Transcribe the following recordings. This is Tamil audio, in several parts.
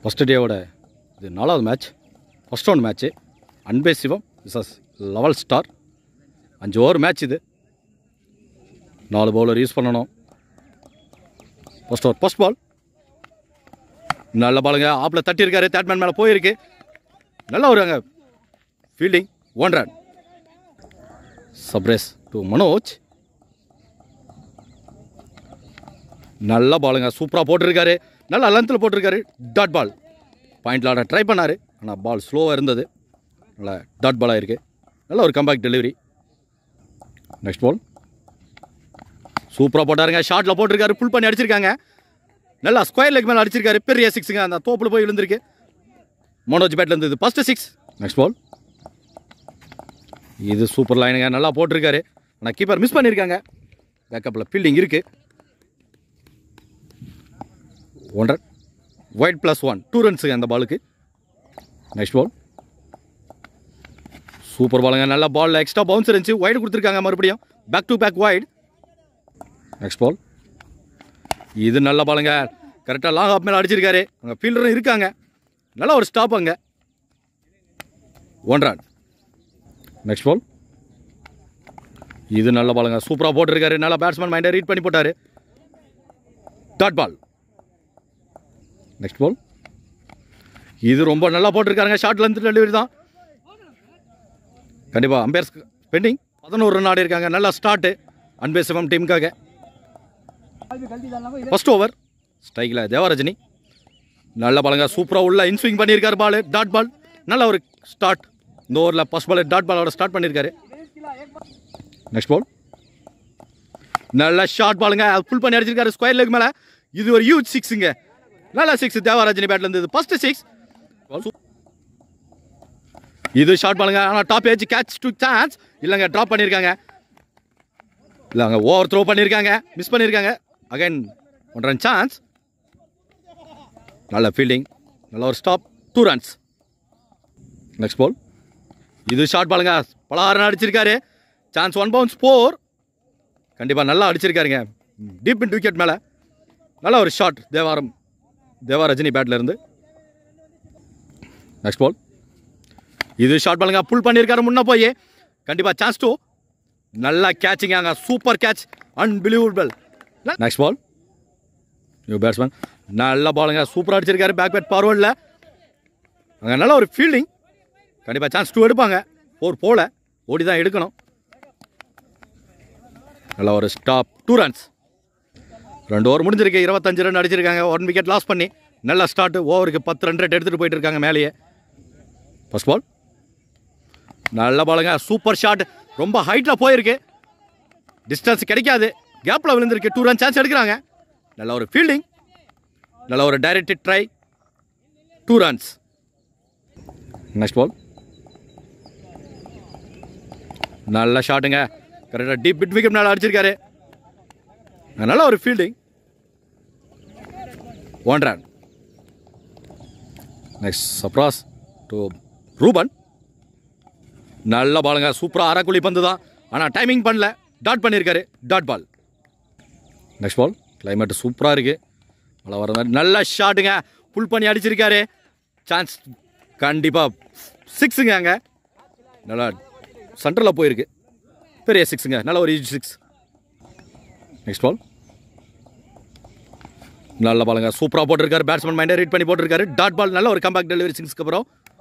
ஃபஸ்ட் டேவோட இது நாலாவது match first round match Anbe Sivam versus level star அஞ்சு ஓவர் மேட்ச் இது நாலு பவுலர் யூஸ் பண்ணணும் ஃபஸ்ட் ஓவர் ஃபஸ்ட் பால் நல்ல பாலுங்க ஆப்பில் தட்டியிருக்காரு தேட்மேன் மேலே போயிருக்கு நல்லா வருவாங்க fielding one run Sarfraz to Manoj நல்ல பாலுங்க சூப்பராக போட்டிருக்காரு நல்லா லென்த்தில் போட்டிருக்காரு டாட் பால் பாயிண்டில் ஆட ட்ரை பண்ணார் ஆனால் பால் ஸ்லோவாக இருந்தது நல்லா டாட் பாலாக இருக்குது நல்ல ஒரு கம்பேக் டெலிவரி நெக்ஸ்ட் பால் சூப்பராக போட்டாருங்க ஷார்ட்டில் போட்டிருக்காரு புல் பண்ணி அடிச்சிருக்காங்க நல்லா ஸ்கொயர் லெக் மேலே அடிச்சிருக்காரு பெரிய சிக்ஸுங்க அந்த தோப்பில் போய் விழுந்திருக்கு மனோஜ் பேட்டில் இருந்தது ஃபஸ்ட்டு சிக்ஸ் நெக்ஸ்ட் பால் இது சூப்பர் லைனுங்க நல்லா போட்டிருக்காரு ஆனால் கீப்பர் மிஸ் பண்ணியிருக்காங்க பேக்கப்பில் ஃபீல்டிங் இருக்குது one run wide plus one two ரன்ஸுங்க அந்த பாலுக்கு நெக்ஸ்ட் பால் சூப்பர் பாலுங்க நல்ல பால் எக்ஸ்ட்ரா பவுன்ஸ் இருந்துச்சு ஒயிட் கொடுத்துருக்காங்க மறுபடியும் back to back wide next ball இது நல்ல பாலுங்க கரெக்டாக லாங் ஆஃப் மேலே அடிச்சிருக்காரு அங்கே ஃபீல்டரும் இருக்காங்க நல்ல ஒரு ஸ்டாப் அங்கே ஒன் ரன் நெக்ஸ்ட் பால் இது நல்ல பாலுங்க சூப்பராக போட்டிருக்காரு நல்லா பேட்ஸ்மேன் மைண்டை ரீட் பண்ணி போட்டார் டாட் பால் நெக்ஸ்ட் பால் இது ரொம்ப நல்லா போட்டிருக்காருங்க ஷார்ட் லென்த் டெலிவரி தான் கண்டிப்பாக அம்பேர்ஸ் பெண்டிங் பதினோரு ரன் ஆடி இருக்காங்க நல்லா ஸ்டார்ட்டு அன்பே சிவம் டீமுக்காக ஃபர்ஸ்ட் ஓவர் ஸ்ட்ரைக்கில் தேவரஜினி நல்ல பாலுங்க சூப்பராக உள்ள இன்ஸ்விங் பண்ணியிருக்காரு பால் டாட் பால் நல்ல ஒரு ஸ்டார்ட் இந்த ஓவரில் ஃபர்ஸ்ட் பால் டாட் பாலோட ஸ்டார்ட் பண்ணியிருக்காரு நெக்ஸ்ட் பால் நல்ல ஷார்ட் பாலுங்க ஃபுல் பண்ணி அடிச்சிருக்காரு ஸ்கொயர் லெக் மேலே இது ஒரு ஹியூஜ் சிக்ஸுங்க நல்ல சிக்ஸ் தேவராஜினி பேட்ல இருந்தது ஃபர்ஸ்ட் சிக்ஸ் இது ஷார்ட் பாலுங்க ஆனால் top edge catch to chance இல்லைங்க ட்ராப் பண்ணியிருக்காங்க இல்லைங்க ஓவர் த்ரோ பண்ணியிருக்காங்க மிஸ் பண்ணியிருக்காங்க அகைன் ஒன் ரன் சான்ஸ் நல்ல ஃபீல்டிங் நல்ல ஒரு stop two runs next ball இது ஷார்ட் பாலுங்க பலாரம் அடிச்சிருக்காரு சான்ஸ் ஒன் பவுன்ஸ் ஃபோர் கண்டிப்பாக நல்லா அடிச்சிருக்காருங்க டீப் இன் விக்கெட் மேலே நல்ல ஒரு ஷாட் தேவாரம் தேவா ரஜினி பேட்ல இருந்து நெக்ஸ்ட் பால் இது ஷார்ட் பாலுங்க புல் பண்ணியிருக்காரு முன்ன போய் கண்டிப்பாக சான்ஸ் டூ நல்லா கேட்சிங்க அங்கே super catch unbelievable next ball new batsman நல்ல பாலுங்க சூப்பராக அடிச்சிருக்காரு பேக் பேட் ஃபார்வர்டில் அங்கே நல்ல ஒரு ஃபீல்டிங் கண்டிப்பாக சான்ஸ் டூ எடுப்பாங்க ஃபோர் போல ஓடி தான் எடுக்கணும் நல்ல ஒரு ஸ்டாப் டூ ரன்ஸ் ரெண்டு ஓவர் முடிஞ்சிருக்கு இருபத்தஞ்சு ரன் அடிச்சிருக்காங்க ஒன் விக்கெட் லாஸ் பண்ணி நல்ல ஸ்டார்ட் ஓவருக்கு பத்து ரன் ரேட் எடுத்துகிட்டு போயிட்டு இருக்காங்க மேலேயே ஃபர்ஸ்ட் பால் நல்ல பாலுங்க சூப்பர் ஷாட் ரொம்ப ஹைட்டில் போயிருக்கு டிஸ்டன்ஸ் கிடைக்காது கேப்பில் விழுந்திருக்கு டூ ரன் சான்ஸ் எடுக்கிறாங்க நல்ல ஒரு ஃபீல்டிங் நல்ல ஒரு directed try two runs next ball நல்ல ஷாட்டுங்க கரெக்டாக டீப் பிட் விக்கெட் மேலே அடிச்சிருக்காரு நல்ல ஒரு fielding one run next Sarfraz to Ruban நல்ல பாலுங்க சூப்பராக அரைக்குழி பந்து தான் ஆனால் டைமிங் பண்ணல டாட் பண்ணியிருக்காரு dot ball next ball climate சூப்பராக இருக்குது மழை வர மாதிரி நல்ல ஷாட்டுங்க புல் பண்ணி அடிச்சிருக்காரு சான்ஸ் கண்டிப்பாக சிக்ஸுங்க அங்கே நல்லா சென்டரில் போயிருக்கு பெரிய சிக்ஸுங்க நல்ல ஒரு ஈஜ் சிக்ஸ் நெக்ஸ்ட் பால் நல்ல பாலுங்க சூப்பராக போட்டிருக்காரு பேட்ஸ்மேன் மைண்டை ரீட் பண்ணி போட்டிருக்காரு டாட் பால் நல்ல ஒரு கம்பேக் டெலிவரி சிக்ஸ்க்கு அப்புறம்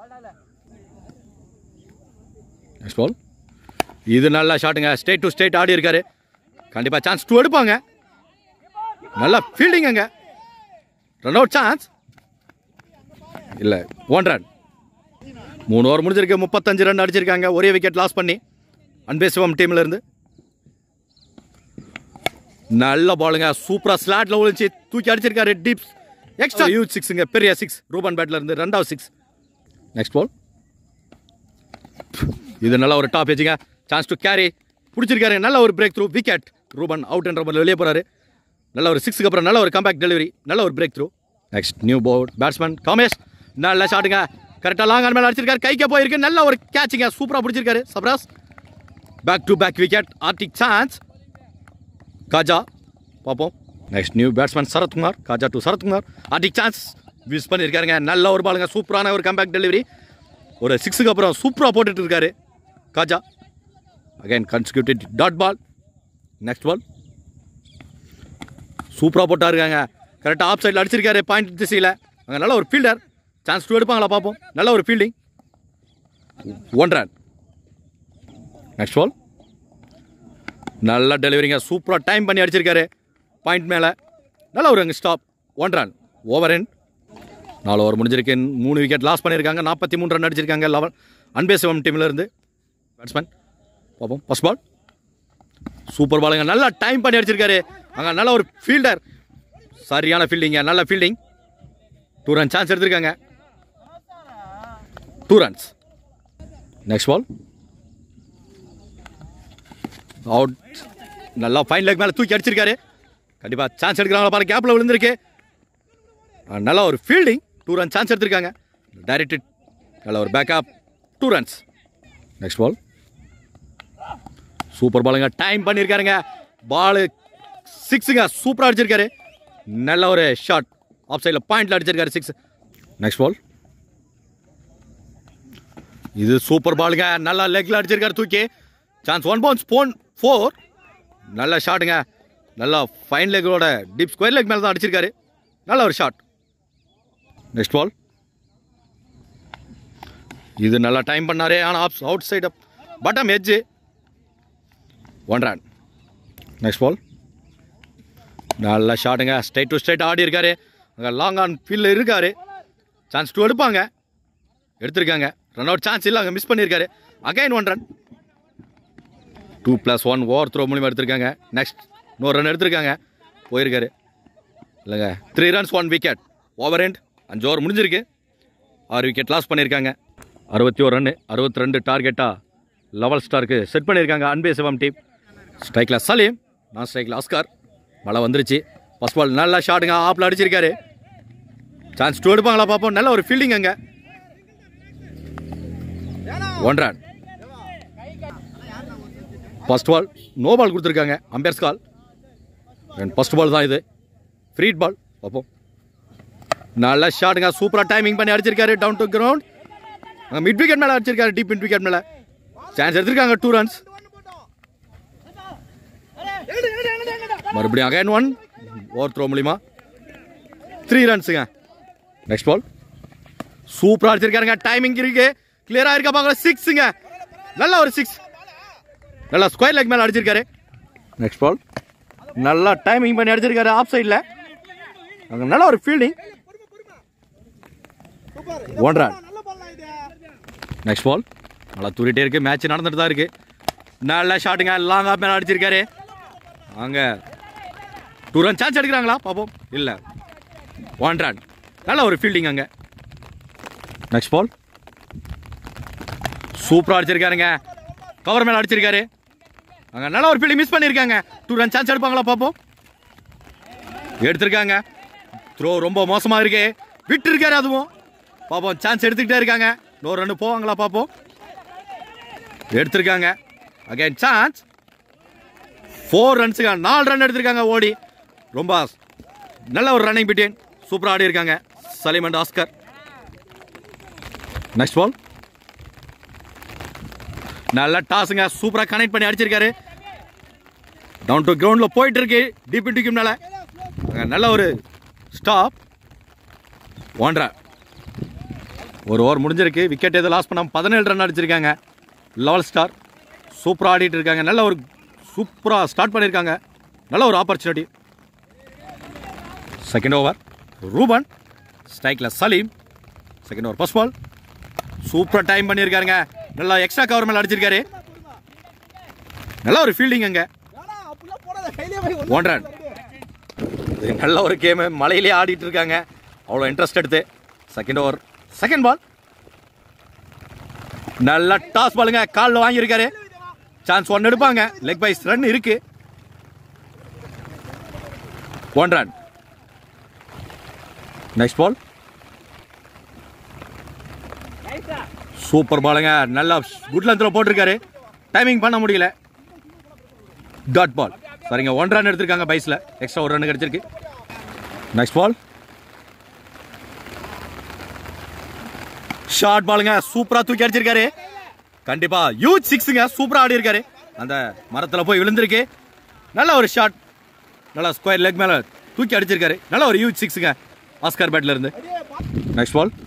நெக்ஸ்ட் பால் இது நல்ல ஷாட்டுங்க ஸ்டேட் டு ஸ்டேட் ஆடி இருக்காரு கண்டிப்பாக சான்ஸ் டூ எடுப்பாங்க நல்ல ஃபீல்டிங் அங்கே ரன் அவுட் சான்ஸ் இல்லை ஒன் ரன் மூணு ஓவர் முடிஞ்சிருக்கு முப்பத்தஞ்சு ரன் அடிச்சிருக்காங்க ஒரே விக்கெட் லாஸ் பண்ணி அன்பேசிவம் டீம்ல இருந்து நல்ல பாலுங்க சூப்பரா ஸ்லாட்ல ஒழிச்சு தூக்கி அடிச்சிருக்காரு டீப்ஸ் எக்ஸ்ட்ரா யூத் சிக்ஸுங்க பெரிய சிக்ஸ் ரூபன் பேட்ல இருந்து ரெண்டாவது சிக்ஸ் நெக்ஸ்ட் பால் இது நல்ல ஒரு டாப் ஏஜுங்க சான்ஸ் டு கேரி பிடிச்சிருக்காரு நல்ல ஒரு break through wicket Ruban out என்ற மாதிரி வெளியே போறாரு நல்ல ஒரு சிக்ஸுக்கு அப்புறம் நல்ல ஒரு கம்பேக் டெலிவரி நல்ல ஒரு பிரேக் த்ரூ நெக்ஸ்ட் நியூ போர்ட் பேட்ஸ்மேன் காமேஷ் நல்ல ஷாட்டுங்க கரெக்டாக லாங் ஆன் மேலே அடிச்சிருக்காரு கைக்க போயிருக்கு நல்ல ஒரு கேட்சிங்க சூப்பராக பிடிச்சிருக்காரு Sarfraz back to back wicket ஆர்டிக் சான்ஸ் காஜா பார்ப்போம் next new batsman Sarathkumar Khaja to Sarathkumar ஆர்டிக் சான்ஸ் மிஸ் பண்ணியிருக்காருங்க நல்ல ஒரு பாலுங்க சூப்பரான ஒரு கம்பேக் டெலிவரி ஒரு சிக்ஸுக்கு அப்புறம் சூப்பராக போட்டுட்டு இருக்காரு Khaja again consecutive dot ball next ball சூப்பராக போட்டாருக்காங்க கரெக்டாக ஆஃப் சைடில் அடிச்சிருக்காரு பாயிண்ட் திசையில் அங்கே நல்ல ஒரு ஃபீல்டர் சான்ஸ் டூ எடுப்பாங்களா பார்ப்போம் நல்ல ஒரு fielding one run next ball நல்ல டெலிவரிங்க சூப்பராக டைம் பண்ணி அடிச்சிருக்காரு பாயிண்ட் மேலே நல்ல ஒரு அங்கே stop one run over end நாலு ஓவர் முடிஞ்சிருக்கு மூணு விக்கெட் லாஸ் பண்ணியிருக்காங்க நாற்பத்தி மூணு ரன் அடிச்சிருக்காங்க லெவன் அன்பேசிவம் டீமில் இருந்து பேட்ஸ்மேன் பார்ப்போம் ஃபர்ஸ்ட் பால் சூப்பர் பாலுங்க நல்லா டைம் பண்ணி அடிச்சிருக்காரு அங்கே நல்ல ஒரு ஃபீல்டர் சரியான ஃபீல்டிங்க நல்ல ஃபீல்டிங் டூ ரன் சான்ஸ் எடுத்திருக்காங்க two runs next ball out நல்லா ஃபைன் லெக் மேலே தூக்கி அடிச்சிருக்காரு கண்டிப்பாக சான்ஸ் எடுக்கிறாங்களா பாருங்க கேப்பில் விழுந்திருக்கு ஆ, நல்ல ஒரு ஃபீல்டிங் டூ ரன் சான்ஸ் எடுத்திருக்காங்க டைரக்டட் நல்ல ஒரு backup two runs next ball super பாலுங்க டைம் பண்ணியிருக்காருங்க பாலு சிக்ஸுங்க சூப்பராக அடிச்சிருக்காரு நல்ல ஒரு ஷாட் ஆஃப் சைடில் பாயிண்டில் அடிச்சிருக்காரு சிக்ஸ் நெக்ஸ்ட் பால் இது சூப்பர் பாலுங்க நல்லா லெக்கில் அடிச்சிருக்காரு தூக்கி சான்ஸ் ஒன் பவுன்ஸ் போன் ஃபோர் நல்ல ஷாட்டுங்க நல்லா ஃபைன் லெக்கோட டீப் ஸ்கொயர் லெக் மேலே தான் அடிச்சிருக்காரு நல்ல ஒரு ஷாட் நெக்ஸ்ட் பால் இது நல்லா டைம் பண்ணாரு ஆனால் off outside bottom edge one run next ball நல்ல ஷாட்டுங்க ஸ்ட்ரைட் டு ஸ்ட்ரைட் ஆடி இருக்காரு அங்கே லாங் ஆன் ஃபீல்டில் இருக்காரு சான்ஸ் டூ எடுப்பாங்க எடுத்திருக்காங்க ரன் அவுட் சான்ஸ் இல்லை அங்கே மிஸ் பண்ணியிருக்காரு again one run two plus one over throw மூலியமாக எடுத்திருக்காங்க நெக்ஸ்ட் இன்னொரு ரன் எடுத்திருக்காங்க போயிருக்காரு இல்லைங்க three runs one wicket over end அஞ்சு ஓவர் முடிஞ்சிருக்கு ஆறு விக்கெட் லாஸ் பண்ணியிருக்காங்க அறுபத்தி ஒரு ரன்னு அறுபத்தி ரெண்டு டார்கெட்டாக லெவல் ஸ்டாருக்கு செட் பண்ணியிருக்காங்க அன்பே சிவம் டீம் ஸ்ட்ரைக்கில் சலீம் நான் ஸ்ட்ரைக்கில் ஆஸ்கார் மழை வந்துருச்சு ஃபர்ஸ்ட் பால் நல்லா ஷாட்டுங்க ஆப்பில் அடிச்சிருக்காரு சான்ஸ் டூ எடுப்பாங்களா பார்ப்போம் நல்ல ஒரு ஃபீல்டிங் அங்கே one run first ball no ball கொடுத்துருக்காங்க அம்பேர்ஸ் கால் ஃபர்ஸ்ட் பால் தான் இது ஃப்ரீட் பால் பார்ப்போம் நல்ல ஷாட்டுங்க சூப்பராக டைமிங் பண்ணி அடிச்சிருக்காரு டவுன் டு கிரவுண்ட் அங்கே மிட் விக்கெட் மேலே அடிச்சிருக்காரு டீப் மிட் விக்கெட் மேலே சான்ஸ் எடுத்திருக்காங்க டூ ரன்ஸ் மறுபடியும் அகைன் ஒன் ஓவர் த்ரோ மூலியமா த்ரீ ரன்ஸுங்க நெக்ஸ்ட் பால் சூப்பராக அடிச்சிருக்காருங்க டைமிங் இருக்கு கிளியராக இருக்கா பார்க்கல சிக்ஸுங்க நல்ல ஒரு சிக்ஸ் நல்லா ஸ்கொயர் லெக் மேலே அடிச்சிருக்காரு நெக்ஸ்ட் பால் நல்லா டைமிங் பண்ணி அடிச்சிருக்காரு ஆஃப் சைடில் அங்கே நல்ல ஒரு fielding one run next ball நல்லா தூரிட்டே இருக்கு மேட்ச் நடந்துட்டு தான் இருக்கு நல்ல ஷாட்டுங்க லாங் ஆஃப் மேலே அடிச்சிருக்காரு அங்கே டூ ரன் சான்ஸ் எடுக்கிறாங்களா பார்ப்போம் இல்லை ஒன் ரன் நல்ல ஒரு ஃபீல்டிங் அங்கே நெக்ஸ்ட் பால் சூப்பராக அடிச்சிருக்காருங்க கவர் மேலே அடிச்சிருக்காரு அங்கே நல்ல ஒரு ஃபீல்டிங் மிஸ் பண்ணியிருக்காங்க டூ ரன் சான்ஸ் எடுப்பாங்களா பார்ப்போம் எடுத்திருக்காங்க த்ரோ ரொம்ப மோசமாக இருக்கு விட்டு இருக்காரு அதுவும் பார்ப்போம் சான்ஸ் எடுத்துக்கிட்டே இருக்காங்க இன்னொரு ரன் போவாங்களா பார்ப்போம் எடுத்திருக்காங்க அகைன் சான்ஸ் ஃபோர் ரன்ஸுங்க நாலு ரன் எடுத்திருக்காங்க ஓடி ரொம்ப நல்ல ஒரு ரன்னிங் பிட்டேன் சூப்பராக ஆடி இருக்காங்க Salim and Oscar next ball நல்ல டாஸுங்க சூப்பராக கனெக்ட் பண்ணி அடிச்சிருக்காரு டவுன் டு கிரவுண்டில் போயிட்டு இருக்கு டிபி டிக்கும்னால நல்ல ஒரு ஸ்டாப் ஒன்றரை ஒரு ஓவர் முடிஞ்சிருக்கு விக்கெட் எதுவும் லாஸ் பண்ணாமல் பதினேழு ரன் அடிச்சிருக்காங்க லெவல் ஸ்டார் சூப்பராக ஆடிட்டு இருக்காங்க நல்ல ஒரு சூப்பராக ஸ்டார்ட் பண்ணியிருக்காங்க நல்ல ஒரு ஆப்பர்ச்சுனிட்டி செகண்ட் ஓவர் ரூபன் ஸ்ட்ரைக்கில் Salim second over first ball சூப்பராக டைம் பண்ணியிருக்காருங்க நல்லா எக்ஸ்ட்ரா கவர் மேலே அடிச்சிருக்காரு நல்ல ஒரு ஃபீல்டிங் அங்கே ஒன் ரன் இது நல்ல ஒரு கேமு மலையிலே ஆடிட்டு இருக்காங்க அவ்வளோ இன்ட்ரெஸ்ட் எடுத்து செகண்ட் ஓவர் செகண்ட் பால் நல்ல டாஸ் பாலுங்க காலில் வாங்கியிருக்காரு சான்ஸ் ஒன் எடுப்பாங்க லெக் பைஸ் ரன் இருக்கு one run next ball super பாலுங்க நல்லா குட் லென்த்தில் போட்டிருக்காரு டைமிங் பண்ண முடியல டாட் பால் சரிங்க ஒன் ரன் எடுத்திருக்காங்க பைஸில் எக்ஸ்ட்ரா ஒரு ரன் கிடைச்சிருக்கு நெக்ஸ்ட் பால் ஷார்ட் பாலுங்க சூப்பரா தூக்கி அடிச்சிருக்காரு கண்டிப்பா யூத் சிக்ஸுங்க சூப்பரா ஆடி இருக்காரு அந்த மரத்துல போய் விழுந்திருக்கு நல்ல ஒரு ஷாட் நல்லா ஸ்கொயர் லெக் மேல தூக்கி அடிச்சிருக்காரு நல்ல ஒரு யூத் சிக்ஸுங்க ஆஸ்கார் பேட்ல இருந்து நெக்ஸ்ட் பால்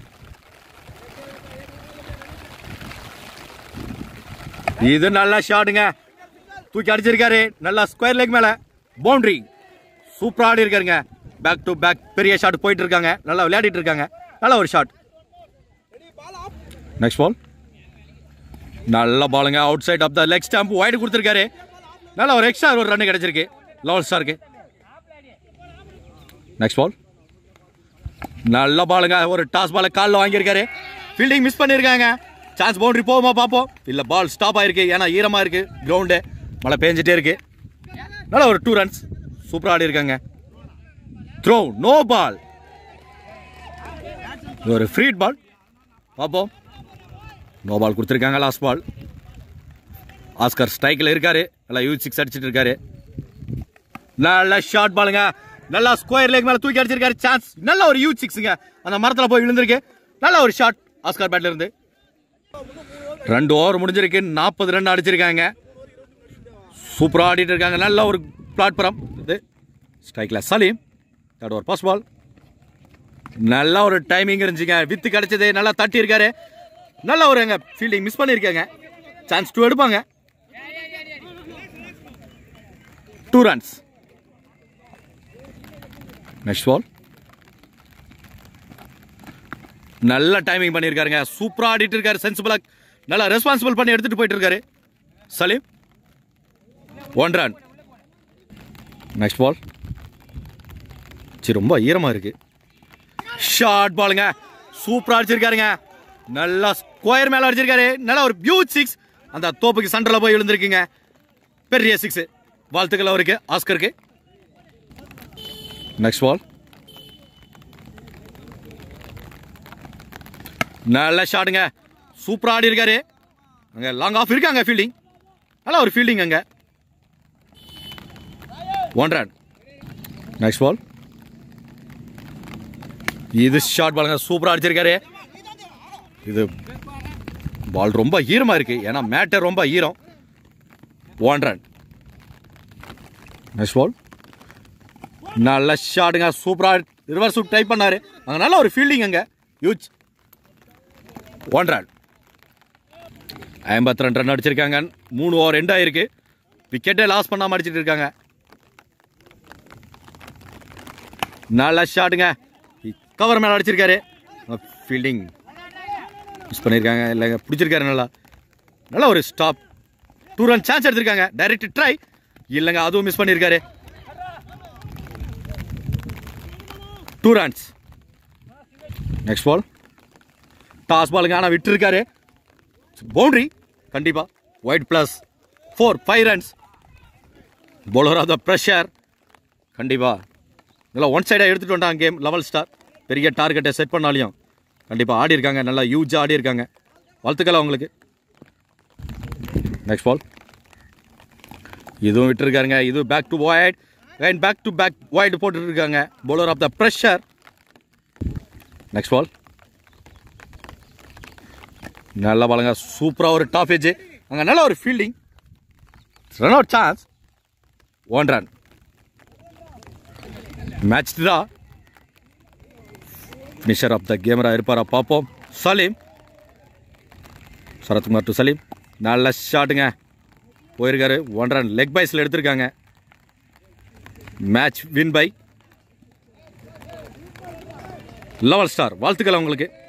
இது நல்ல ஷாட்டுங்க தூக்கி அடிச்சிருக்காரு நல்லா ஸ்கொயர் லெக் மேல பவுண்டரி சூப்பரா ஆடி இருக்காருங்க பேக் டு பேக் பெரிய ஷாட் போயிட்டு இருக்காங்க நல்லா விளையாடிட்டு இருக்காங்க நல்ல ஒரு ஷாட் நெக்ஸ்ட் பால் நல்ல பாலுங்க outside off the leg stump wide கொடுத்துருக்காரு நல்ல ஒரு எக்ஸ்ட்ரா ஒரு ரன் கிடைச்சிருக்கு லெவல் ஸ்டாருக்கு நெக்ஸ்ட் பால் நல்ல பாலுங்க ஒரு டாஸ் பாலை காலில் வாங்கியிருக்காரு ஃபீல்டிங் மிஸ் பண்ணியிருக்காங்க சான்ஸ் பவுண்டரி போகுமா பார்ப்போம் இல்லை பால் ஸ்டாப் ஆயிருக்கு ஏன்னா ஈரமாக இருக்கு கிரவுண்டு மழை பேஞ்சிட்டே இருக்கு நல்ல ஒரு டூ ரன்ஸ் சூப்பராக ஆடி இருக்காங்க த்ரோ நோ பால் ஒரு ஃப்ரீட் பால் பார்ப்போம் நோ பால் கொடுத்துருக்காங்க லாஸ்ட் பால் ஆஸ்கர் ஸ்ட்ரைக்கில் இருக்காரு நல்லா யூ சிக்ஸ் அடிச்சிட்டு இருக்காரு நல்ல ஷார்ட் பாலுங்க நல்லா ஸ்கொயர் லேக் மேல தூக்கி அடிச்சிருக்காரு சான்ஸ் நல்ல ஒரு யூ சிக்ஸுங்க அந்த மரத்துல போய் விழுந்திருக்கு நல்ல ஒரு ஷாட் ஆஸ்கர் பேட்ல இருந்து ரெண்டு ஓவர் முடிஞ்சிருக்கு நாற்பது ரன் அடிச்சிருக்காங்க சூப்பரா ஆடிட்டு இருக்காங்க நல்ல ஒரு பிளாட்ஃபார்ம் இது ஸ்ட்ரைக்ல Salim third over pass ball நல்ல ஒரு டைமிங் இருந்துச்சுங்க வித்து கிடைச்சது நல்லா தட்டி இருக்காரு நல்ல ஒரு எங்க ஃபீல்டிங் மிஸ் பண்ணியிருக்காங்க சான்ஸ் டூ எடுப்பாங்க டூ ரன்ஸ் நெக்ஸ்ட் பால் நல்ல டைமிங் பண்ணியிருக்காருங்க சூப்பரா ஆடிட்டு இருக்காரு சென்சிபிளா நல்லா ரெஸ்பான்சிபிள் பண்ணி எடுத்துட்டு போயிட்டு இருக்காரு Salim one run next ball சரி ரொம்ப ஈரமா இருக்கு ஷார்ட் பாலுங்க சூப்பரா அடிச்சிருக்காருங்க நல்லா ஸ்கொயர் மேல அடிச்சிருக்காரு நல்லா ஒரு பியூட் சிக்ஸ் அந்த தோப்புக்கு சென்டர்ல போய் விழுந்திருக்குங்க பெரிய சிக்ஸ் வாழ்த்துக்கள் அவருக்கு ஆஸ்கருக்கு நெக்ஸ்ட் பால் நல்ல ஷாட்டுங்க சூப்பரா ஆடி இருக்காரு அங்க லாங் ஆஃப் இருக்காங்க ஃபீல்டிங் நல்ல ஒரு ஃபீல்டிங் அங்க ஒன் ரன் நெக்ஸ்ட் பால் இது ஷார்ட் பாலுங்க சூப்பரா அடிச்சிருக்காரு இது பால் ரொம்ப ஈரமா இருக்கு ஏன்னா மேட்டை ரொம்ப ஈரம் ஒன் ரன் நெக்ஸ்ட் பால் நல்ல ஷாட்டுங்க சூப்பரா ரிவர்ஸ் டைப் பண்ணாரு அங்க நல்ல ஒரு ஃபீல்டிங் அங்க யூச் ஒன் ரன் ஐம்பத்தி ரெண்டு ரன் அடிச்சிருக்காங்க மூணு ஓவர் எண்ட் ஆயிருக்கு விக்கெட்டே லாஸ் பண்ணாம அடிச்சிட்டு இருக்காங்க நல்ல ஷாட்டுங்க கவர் மேல அடிச்சிருக்காரு ஃபீல்டிங் மிஸ் பண்ணியிருக்காங்க இல்லைங்க பிடிச்சிருக்காரு நல்லா நல்ல ஒரு ஸ்டாப் டூ ரன் சான்ஸ் எடுத்திருக்காங்க டைரக்ட் ட்ரை இல்லைங்க அதுவும் மிஸ் பண்ணியிருக்காரு two runs next ball toss பாலுங்க ஆனால் விட்டுருக்காரு பவுண்டரி கண்டிப்பா wide plus four five runs bowler off the pressure கண்டிப்பா நல்லா ஒன் சைடாக எடுத்துட்டு வந்தாங்க கேம் லெவல் ஸ்டார் பெரிய டார்கெட்டை செட் பண்ணாலையும் கண்டிப்பாக ஆடி இருக்காங்க நல்லா யூஜாக ஆடி இருக்காங்க வாழ்த்துக்கள் அவங்களுக்கு நெக்ஸ்ட் பால் இதுவும் விட்டுருக்காருங்க இது back to wide and back to back wide போட்டுட்டு இருக்காங்க bowler off the pressure next ball நல்ல பாலுங்க சூப்பராக ஒரு டாப் ஏஜ் அங்கே நல்ல ஒரு fielding run out chance one run match தான் ஃபினிஷர் ஆஃப் த கேமரா இருப்பாரா பார்ப்போம் சலீம் சரத்குமார் டு சலீம் நல்ல ஷாட்டுங்க போயிருக்காரு ஒன் ரன் லெக் பைஸில் எடுத்திருக்காங்க match win by level star வாழ்த்துக்கள் உங்களுக்கு